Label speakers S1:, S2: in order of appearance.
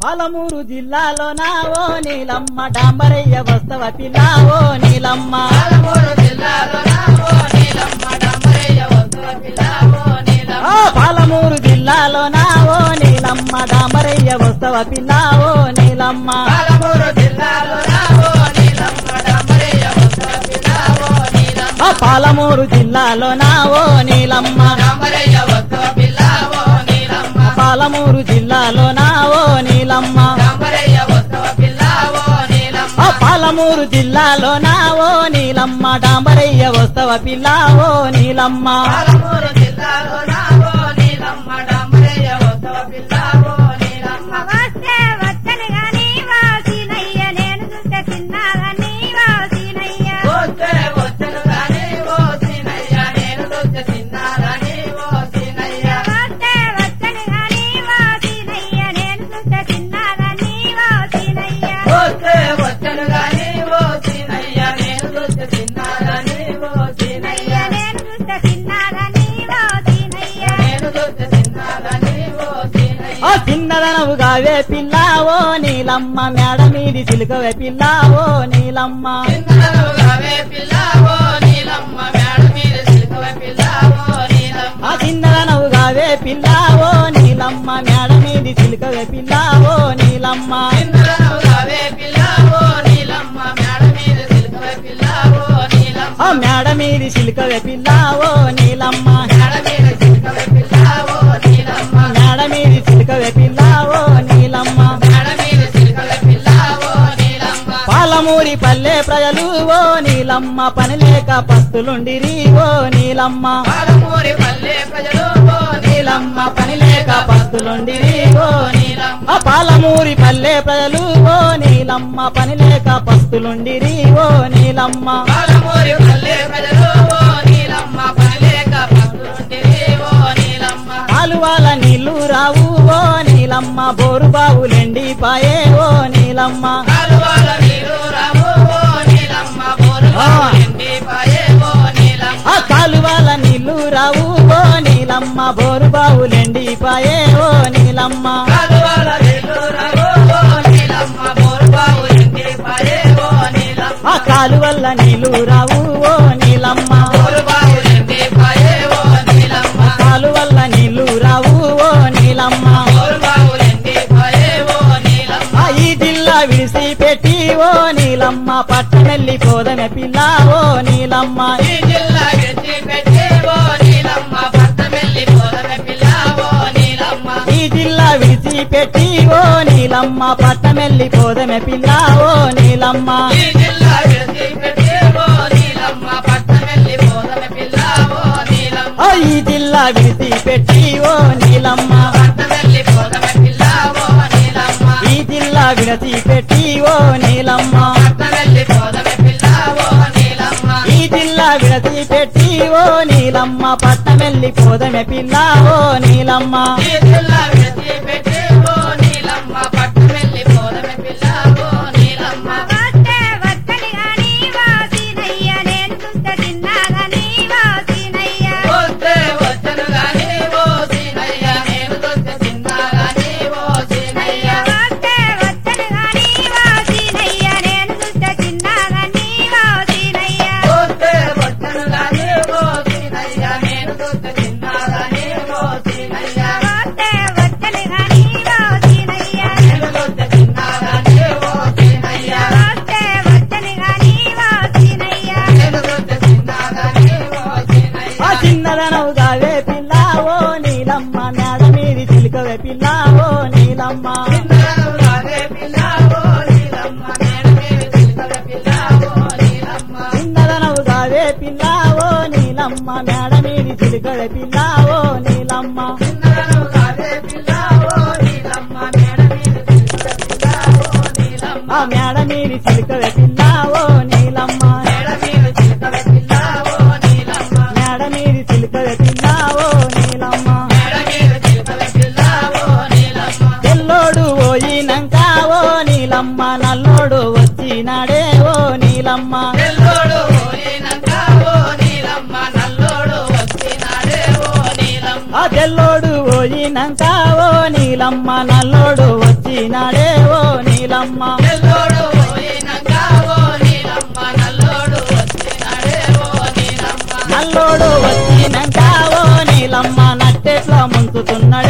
S1: పాలమూరు జిల్లాలో నా ఓ నీలమ్మ డాంబరయ్య వస్తవ పిల్ల ఓ నీలమ్మ
S2: పాలమూరు జిల్లాలో నా ఓ నీలమ్మ డాంబరయ్య వస్తువ పిల్ల ఓ నీలమ్మ.
S1: ఆ పాలమూరు జిల్లాలో నా ఓ నీలమ్మ డాంబరయ్య వస్తవ పిల్ల ఓ నీలమ్మ
S2: పాలమూరు జిల్లాలో నా ఓ నీలమ్మ డాంబరయ్య వస్తువ పిల్ల ఓ నీలమ్మ.
S1: ఆ పాలమూరు జిల్లాలో నా ఓ నీలమ్మ
S2: డాంబరయ్య వస్తువ పిల్ల ఓ నీలమ్మ.
S1: పాలమూరు జిల్లాలో నా ఓ నీలమ్మ
S2: డాంబరయ్య వస్తువ పిల్ల ఓ నీలమ్మ.
S1: ఆ పాలమూరు జిల్లాలో నా ఓ నీలమ్మ డాంబరయ్య వస్తవ పిల్ల ఓ నీలమ్మ
S2: పాలమూరు జిల్లాలో నా ఓ నీలమ్మ డాంబరయ్య వస్తువ పిల్ల ఓ నీలమ్మ.
S3: వస్తే వచ్చను గాని వాసినయ్య నేను చూస్తే చిన్నదని వాసినయ్య
S2: వస్తే వచ్చను గాని ఓ సీనయ్య, నేను చూస్తే చిన్నారని ఓ సీనయ్య.
S3: వస్తే వచ్చను గాని వాసినయ్య నేను చూస్తే చిన్నదని వాసినయ్య
S2: వస్తే వచ్చను గాని ఓ సీనయ్య, నేను చూస్తే చిన్నారని ఓ సీనయ్య.
S3: నేను చూస్తే చిన్నదని వాసినయ్య
S2: నేను చూస్తే చిన్నారని ఓ సీనయ్య.
S1: ఆ చిన్నదనవుగావే పిల్ల ఓ నీలమ్మ మేడ మీది చిలుకవే పిల్ల ఓ నీలమ్మ
S2: చిన్నదనవుగావే పిల్ల ఓ నీలమ్మ, మేడ మీద చిలుకవే పిల్ల ఓ నీలమ్మ.
S1: ఆ చిన్నదనవుగావే పిల్ల ఓ నీలమ్మ మేడ మీది చిలుకవే పిల్ల ఓ నీలమ్మ
S2: చిన్నదనవుగావే పిల్ల ఓ నీలమ్మ, మేడ మీద చిలుకవే పిల్ల ఓ నీలమ్మ.
S1: ఆ మేడ మీది చిలుకవే పిల్ల ఓ నీలమ్మ
S2: మేడ మీద చిలుకవే పిల్ల ఓ నీలమ్మ.
S1: మేడ మీది చిలుకవే పిల్ల ఓ నీలమ్మ
S2: మేడ మీద చిలుకవే పిల్ల ఓ నీలమ్మ.
S1: పాలమూరి పల్లె ప్రజలు ఓ నీలమ్మ పని లేక పస్తులుండిరి ఓ నీలమ్మ
S2: పాలమూరి పల్లె ప్రజలు ఓ నీలమ్మ పని లేక పస్తులుండిరి ఓ నీలమ్మ.
S1: ఆ పాలమూరి పల్లె ప్రజలు ఓ నీలమ్మ పని లేక పస్తులుండిరి ఓ నీలమ్మ
S2: పాలమూరి పల్లె ప్రజలు ఓ నీలమ్మ పని లేక పస్తులుండిరి ఓ నీలమ్మ.
S1: కాలువల నీళ్లు రావు ఓ నీలమ్మ బోరు బావులెండి పాయే ఓ నీలమ్మ
S2: కాలువల నీరు రావు ఓ నీలమ్మ బోరుగా ఎండిపాయే ఓ నీలమ్మ.
S1: ఆ కాలువల నీళ్లు రావు ఓ నీలమ్మ బోరు బావులెండి పాయే ఓ నీలమ్మ
S2: కాలువల నీరు రావు ఓ నీలమ్మ బోరుబావు ఎండిపాయే ఓ నీలమ్మ.
S1: ఆ కాలువల్ల నీళ్లు రావు ఓ నీలమ్మ
S2: బోరుబావు ఎండిపాయే ఓ నీలమ్మ.
S1: కాలువల్ల నీళ్లు రావు ఓ నీలమ్మ
S2: బోరుబావు ఎండిపాయే ఓ నీలమ్మ.
S1: ఆ ఈ జిల్లా విడిసి పెట్టి ఓ నీలమ్మ పట్టణెల్లి పోదమె పిల్ల ఓ నీలమ్మ
S2: ఈ జిల్లా విడిచిపెట్టి ఓ నీలమ్మ పట్టమెల్లి పోదమె పిల్ల ఓ నీలమ్మ.
S1: ఈ జిల్లా విడిచి పెట్టి ఓ నీలమ్మ పట్టమెల్లి పోదమె పిల్ల ఓ నీలమ్మ
S2: ఈ జిల్లా విడిచిపెట్టి ఓ నీలమ్మ పట్టమెల్లి పోదమె పిల్ల ఓ నీలమ్మ.
S1: ఆ ఈ జిల్లా విడిచి పెట్టి ఓ నీలమ్మ
S2: పట్టమెల్లి పోదమె పిల్ల ఓ నీలమ్మ.
S1: ఈ జిల్లా విడిచి పెట్టి ఓ నీలమ్మ
S2: పట్టమెల్లి పోదమె పిల్ల ఓ నీలమ్మ.
S1: ఈ జిల్లా విడతి పెట్టి ఓ నీలమ్మ పట్టమెల్లి పోదమె పిల్ల ఓ నీలమ్మ
S2: ఈ జిల్లా విడిచిపెట్టి ఓ నీలమ్మ పట్టమెల్లి పోదమె పిల్ల ఓ నీలమ్మ.
S3: వస్తే వచ్చను గాని వాసినయ్య నేను చూస్తే చిన్నదని వాసినయ్య
S2: వస్తే వచ్చను గాని ఓ సీనయ్య, నేను చూస్తే చిన్నగాని ఓ సీనయ్య.
S3: వస్తే వచ్చను గాని వాసినయ్య నేను చూస్తే చిన్నదని వాసినయ్య
S2: వస్తే వచ్చను గాని ఓ సీనయ్య, నేను చూస్తే చిన్నగాని ఓ సీనయ్య.
S3: వస్తే వచ్చను గాని వాసినయ్య
S2: నేను చూస్తే చిన్నగాని ఓ సీనయ్య.
S3: వస్తే వచ్చను గాని వాసినయ్య
S2: నేను చూస్తే చిన్నగాని ఓ సీనయ్య.
S1: ఆ చిన్నదనవుగావే పిల్ల ఓ నీలమ్మ మేడ మీది చిలుకవే పిల్ల ఓ నీలమ్మ
S2: చిన్నగానే పిల్ల ఓ నీలమ్మ, నేను మీద చిలుకల పిల్ల ఓ నీలమ్మ.
S1: చిన్నదనవుగావే పిల్ల ఓ నీలమ్మ మేడ మీది చిలుకవే పిల్ల ఓ నీలమ్మ
S2: చిన్నగానే పిల్ల ఓ నీలమ్మ, నేను మీద చిలుకల పిల్ల ఓ నీలమ్మ.
S1: ఆ మేడ మీది చిలుకవే పిల్ల ఓ నీలమ్మ
S2: మేడ మీద చిలుకల పిల్ల ఓ నీలమ్మ.
S1: మేడ మీది చిలుకవే పిల్ల ఓ నీలమ్మ
S2: మేడ మీద చిలుకల పిల్ల ఓ నీలమ్మ.
S1: తెల్లోడు పోయినంక ఓ నీలమ్మ నల్లోడు వచ్చినాడే ఓ నీలమ్మ
S2: తెల్లోడు పోయినంక ఓ నీలమ్మ, నల్లోడు వచ్చినాడే ఓ నీలమ్మ.
S1: ఆ తెల్లోడు పోయినంక ఓ నీలమ్మ నల్లోడు వచ్చినాడే నీలమ్మ
S2: ఎల్లోడు పోయినాక ఓ నీలమ్మ నల్లోడు వచ్చినాడే ఓ నీలమ్మ
S1: నల్లోడు వచ్చినాక ఓ నీలమ్మ నట్టెట్లా ముంచుతున్నాడే